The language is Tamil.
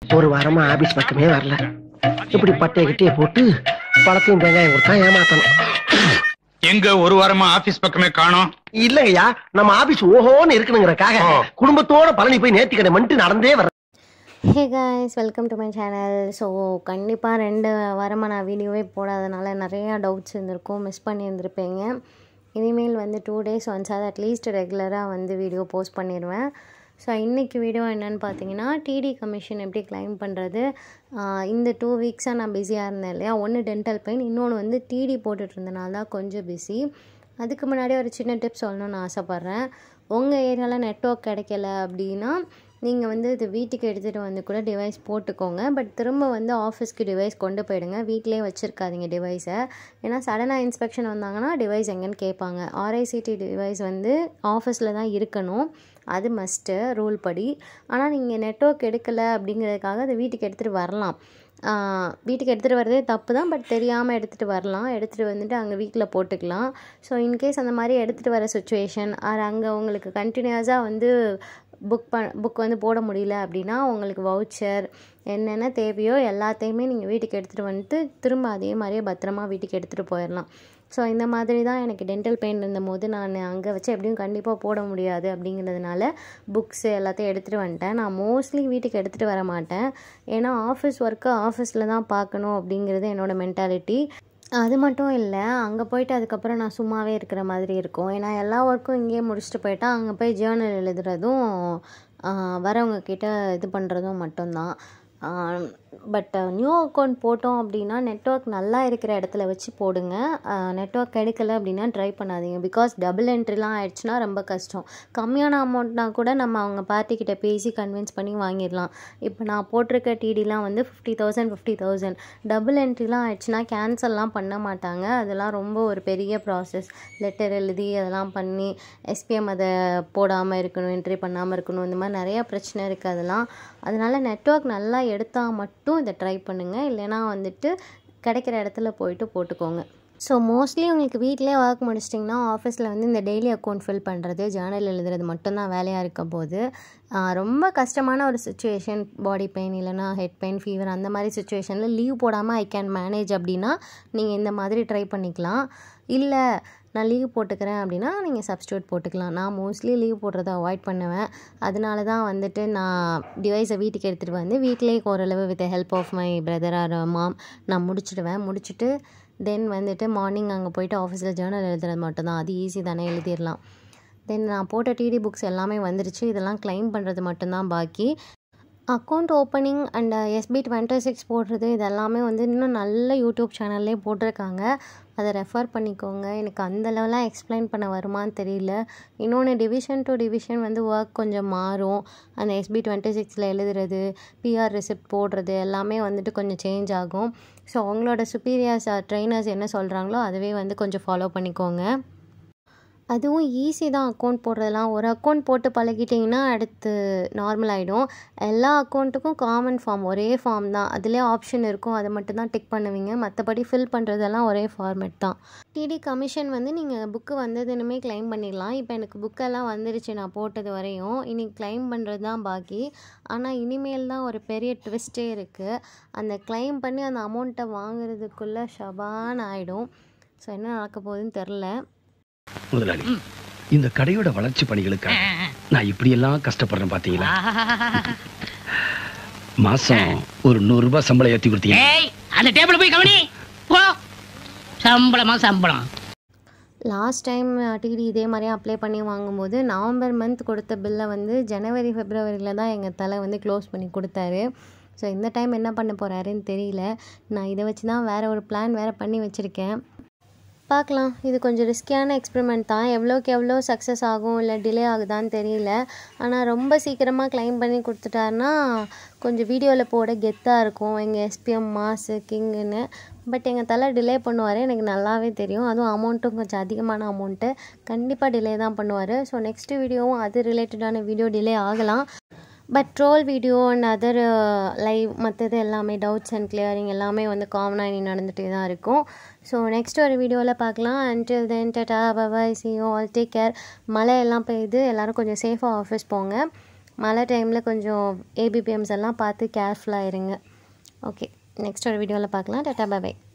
ஒரு வாரமா ஆபீஸ் பக்கமே வரல இப்படி பட்டைய கிட்டே போட்டு பழத்தையும் தேங்காயும் கொடுத்தா ஏமாத்தணும் எங்க ஒரு வாரமா ஆபீஸ் பக்கமே காணோம் இல்லங்கய்யா நம்ம ஆபீஸ் ஓஹோன்னு இருக்கணுங்கிறக்காக ஓ. குடும்பத்தோட பழனி போய் நேர்த்தி கடை மண்ட்டு நடந்தே வர hey guys welcome to my channel so கண்டிப்பாக ரெண்டு வாரமாக நான் வீடியோவே போடாதனால நிறையா டவுட்ஸ் இருந்திருக்கும் மிஸ் பண்ணியிருந்திருப்பீங்க இனிமேல் வந்து டூ டேஸ் ஒன்ஸ் அது அட்லீஸ்ட் ரெகுலராக வந்து வீடியோ போஸ்ட் பண்ணிடுவேன் ஸோ இன்றைக்கி வீடியோ என்னென்னு பார்த்தீங்கன்னா டிடி கமிஷன் எப்படி கிளைம் பண்ணுறது இந்த டூ வீக்ஸாக நான் பிஸியாக இருந்தேன் இல்லையா ஒன்று டென்டல் பெயின் இன்னொன்று வந்து டிடி போட்டுட்டு இருந்தனால தான் கொஞ்சம் பிஸி அதுக்கு முன்னாடி ஒரு சின்ன டிப்ஸ் சொல்லணும்னு ஆசைப்பட்றேன் உங்கள் ஏரியாவில் நெட்ஒர்க் கிடைக்கல அப்படின்னா நீங்கள் வந்து இது வீட்டுக்கு எடுத்துகிட்டு வந்து கூட டிவைஸ் போட்டுக்கோங்க பட் திரும்ப வந்து ஆஃபீஸ்க்கு டிவைஸ் கொண்டு போயிடுங்க வீட்டிலே வச்சுருக்காதீங்க டிவைஸை ஏன்னா சடனாக இன்ஸ்பெக்ஷன் வந்தாங்கன்னா டிவைஸ் எங்கேன்னு கேட்பாங்க ஆர்ஐசிடி டிவைஸ் வந்து ஆஃபீஸில் தான் இருக்கணும் அது மஸ்ட்டு ரூல் படி ஆனால் நீங்கள் நெட்ஒர்க் எடுக்கலை அப்படிங்கிறதுக்காக அதை வீட்டுக்கு எடுத்துகிட்டு வரலாம் ஆஹ் வீட்டுக்கு எடுத்துகிட்டு வரதே தப்பு தான் பட் தெரியாமல் எடுத்துகிட்டு வரலாம் எடுத்துகிட்டு வந்துட்டு அங்கே வீட்டில் போட்டுக்கலாம் ஸோ இன்கேஸ் அந்த மாதிரி எடுத்துகிட்டு வர சுச்சுவேஷன் ஆர் அங்கே உங்களுக்கு கண்டினியூஸாக வந்து புக் ப புக் வந்து போட முடியல அப்படின்னா உங்களுக்கு வவுச்சர் என்னென்ன தேவையோ எல்லாத்தையுமே நீங்கள் வீட்டுக்கு எடுத்துகிட்டு வந்துட்டு திரும்ப அதே மாதிரியே பத்திரமா வீட்டுக்கு எடுத்துகிட்டு போயிடலாம் ஸோ இந்த மாதிரி தான் எனக்கு டென்டல் பெயின் இருந்தபோது நான் அங்கே வச்சு எப்படியும் கண்டிப்பாக போட முடியாது அப்படிங்கிறதுனால புக்ஸு எல்லாத்தையும் எடுத்துகிட்டு வந்துட்டேன் நான் மோஸ்ட்லி வீட்டுக்கு எடுத்துகிட்டு வர மாட்டேன் ஏன்னா ஆஃபீஸ் ஒர்க்கு ஆஃபீஸில் தான் பார்க்கணும் அப்படிங்கிறது என்னோடய மென்டாலிட்டி அது மட்டும் இல்லை அங்கே போயிட்டு அதுக்கப்புறம் நான் சும்மாவே இருக்கிற மாதிரி இருக்கும் ஏன்னா எல்லா ஒர்க்கும் இங்கேயே முடிச்சுட்டு போயிட்டா அங்கே போய் ஜேர்னல் எழுதுறதும் ஆஹ் வரவங்க கிட்ட இது பண்ணுறதும் மட்டும்தான் பட் நியூ அக்கௌண்ட் போட்டோம் அப்படின்னா நெட்ஒர்க் நல்லா இருக்கிற இடத்துல வச்சு போடுங்க நெட்ஒர்க் கிடைக்கல அப்படின்னா ட்ரை பண்ணாதீங்க பிகாஸ் டபுள் என்ட்ரிலாம் ஆயிடுச்சுன்னா ரொம்ப கஷ்டம் கம்மியான அமௌண்ட்னா கூட நம்ம அவங்க பார்ட்டிக்கிட்ட பேசி கன்வின்ஸ் பண்ணி வாங்கிடலாம் இப்போ நான் போட்டிருக்க டிடிலாம் வந்து fifty thousand fifty thousand double என்ட்ரிலாம் ஆயிடுச்சுன்னா கேன்சல்லாம் பண்ண மாட்டாங்க அதெல்லாம் ரொம்ப ஒரு பெரிய ப்ராசஸ் லெட்டர் எழுதி அதெல்லாம் பண்ணி எஸ்பிஎம் அதை போடாமல் இருக்கணும் என்ட்ரி பண்ணாமல் இருக்கணும் இந்த மாதிரி நிறையா பிரச்சனை இருக்குது அதெல்லாம் அதனால் நெட்ஒர்க் நல்லா எடுத்தால் மட்டும் இதை ட்ரை பண்ணுங்கள் இல்லைன்னா வந்துட்டு கிடைக்கிற இடத்துல போயிட்டு போட்டுக்கோங்க ஸோ மோஸ்ட்லி உங்களுக்கு வீட்டிலே ஒர்க் முடிச்சிட்டிங்கன்னா ஆஃபீஸில் வந்து இந்த டெய்லி அக்கௌண்ட் ஃபில் பண்ணுறது ஜேர்னல் எழுதுறது மட்டும்தான் வேலையாக இருக்க போது ஆஹ் ரொம்ப கஷ்டமான ஒரு சுச்சுவேஷன் பாடி பெயின் இல்லைனா ஹெட் பெயின் ஃபீவர் அந்த மாதிரி சுச்சுவேஷனில் லீவ் போடாமல் ஐ கேன் மேனேஜ் அப்படின்னா நீங்கள் இந்த மாதிரி ட்ரை பண்ணிக்கலாம் இல்லை நான் லீவ் போட்டுக்கிறேன் அப்படின்னா நீங்கள் சப்ஸ்டியூட் போட்டுக்கலாம் நான் மோஸ்ட்லி லீவ் போடுறத அவாய்ட் பண்ணுவேன் அதனால தான் வந்துட்டு நான் டிவைஸை வீட்டுக்கு எடுத்துகிட்டு வந்து வீட்டிலேயே ஓரளவு with help of my brother or mom நான் முடிச்சிடுவேன் முடிச்சுட்டு தென் வந்துட்டு மார்னிங் அங்கே போயிட்டு ஆஃபீஸில் ஜேர்னல் எழுதுறது மட்டும்தான் அது ஈஸி தானே எழுதிடலாம் தென் நான் போட்ட டிடி புக்ஸ் எல்லாமே வந்துருச்சு இதெல்லாம் க்ளைம் பண்ணுறது மட்டும்தான் பாக்கி account opening and SB twenty six போடுறது இதெல்லாமே வந்து இன்னும் நல்ல யூடியூப் சேனல்லே போட்டிருக்காங்க அதை ரெஃபர் பண்ணிக்கோங்க எனக்கு அந்த லெவலாக எக்ஸ்பிளைன் பண்ண வருமான்னு தெரியல இன்னொன்று டிவிஷன் டு டிவிஷன் வந்து ஒர்க் கொஞ்சம் மாறும் அந்த எஸ்பி டுவெண்ட்டி சிக்ஸில் எழுதுறது பிஆர் ரிசிப்ட் போடுறது எல்லாமே வந்துட்டு கொஞ்சம் சேஞ்ச் ஆகும் ஸோ அவங்களோட சுப்பீரியர்ஸ் ட்ரைனர்ஸ் என்ன சொல்கிறாங்களோ அதுவே வந்து கொஞ்சம் ஃபாலோ பண்ணிக்கோங்க அதுவும் ஈஸி தான் அக்கௌண்ட் போடுறதெல்லாம் ஒரு அக்கௌண்ட் போட்டு பழகிட்டிங்கன்னா அடுத்து நார்மல் ஆகிடும் எல்லா அக்கௌண்ட்டுக்கும் காமன் ஃபார்ம் ஒரே ஃபார்ம் தான் அதிலே ஆப்ஷன் இருக்கும் அதை மட்டும் தான் டிக் பண்ணுவீங்க மற்றபடி ஃபில் பண்ணுறதெல்லாம் ஒரே ஃபார்மேட் தான் டிடி கமிஷன் வந்து நீங்கள் புக்கு வந்ததுன்னுமே க்ளைம் பண்ணிடலாம் இப்போ எனக்கு புக்கெல்லாம் வந்துருச்சு நான் போட்டது வரையும் இனி க்ளைம் பண்ணுறது தான் பாக்கி ஆனால் இனிமேல் தான் ஒரு பெரிய ட்விஸ்ட்டே இருக்குது அந்த க்ளைம் பண்ணி அந்த அமௌண்ட்டை வாங்குறதுக்குள்ளே ஷபான் ஆகிடும் ஸோ என்ன நடக்க போகுதுன்னு தெரில முதலாளி இந்த கடையோட வளர்ச்சி பணிகளுக்காக நான் இப்படியெல்லாம் கஷ்டப்படுறேன் பாத்தீங்களா மாசம் ஒரு நூறு ரூபாய் சம்பளம் ஏத்தி கொடுத்தீங்க ஏய் அந்த டேபிள் போய் கவனி போ சம்பளமா சம்பளம் லாஸ்ட் டைம் டிடி இதே மாதிரியே அப்ளை பண்ணி வாங்கும்போது நவம்பர் மந்த் கொடுத்த பில்லை வந்து ஜனவரி ஃபெப்ரவரியில் தான் எங்கள் தலை வந்து க்ளோஸ் பண்ணி கொடுத்தாரு ஸோ இந்த டைம் என்ன பண்ண போகிறாருன்னு தெரியல நான் இதை வச்சு தான் வேறு ஒரு பிளான் வேறு பண்ணி வச்சுருக்கேன் பார்க்கலாம் இது கொஞ்சம் ரிஸ்கியான எக்ஸ்பெரிமெண்ட் தான் எவ்வளோக்கு எவ்வளோ சக்ஸஸ் ஆகும் இல்லை டிலே ஆகுதான்னு தெரியல ஆனால் ரொம்ப சீக்கிரமாக க்ளைம் பண்ணி கொடுத்துட்டாருன்னா கொஞ்சம் வீடியோவில் போட கெத்தாக இருக்கும் எங்கள் எஸ்பிஎம் மாசு கிங்குன்னு பட் எங்கள் தலை டிலே பண்ணுவார் எனக்கு நல்லாவே தெரியும் அதுவும் அமௌண்ட்டும் கொஞ்சம் அதிகமான அமௌண்ட்டு கண்டிப்பாக டிலே தான் பண்ணுவார் ஸோ நெக்ஸ்ட் வீடியோவும் அது ரிலேட்டடான வீடியோ டிலே ஆகலாம் but troll video and other live மற்றது எல்லாமே டவுட்ஸ் அண்ட் கிளியரிங் எல்லாமே வந்து காமனாக இனி நடந்துகிட்டே தான் இருக்கும் ஸோ நெக்ஸ்ட் ஒரு வீடியோவில் பார்க்கலாம் until then tata bye bye see all take care மழை எல்லாம் பெய்யுது எல்லோரும் கொஞ்சம் சேஃபாக ஆஃபீஸ் போங்க மழை டைமில் கொஞ்சம் ஏபிபிஎம்ஸ் எல்லாம் பார்த்து கேர்ஃபுல்லாக இருங்க ஓகே நெக்ஸ்ட் ஒரு வீடியோவில் பார்க்கலாம் டாட்டா பாய்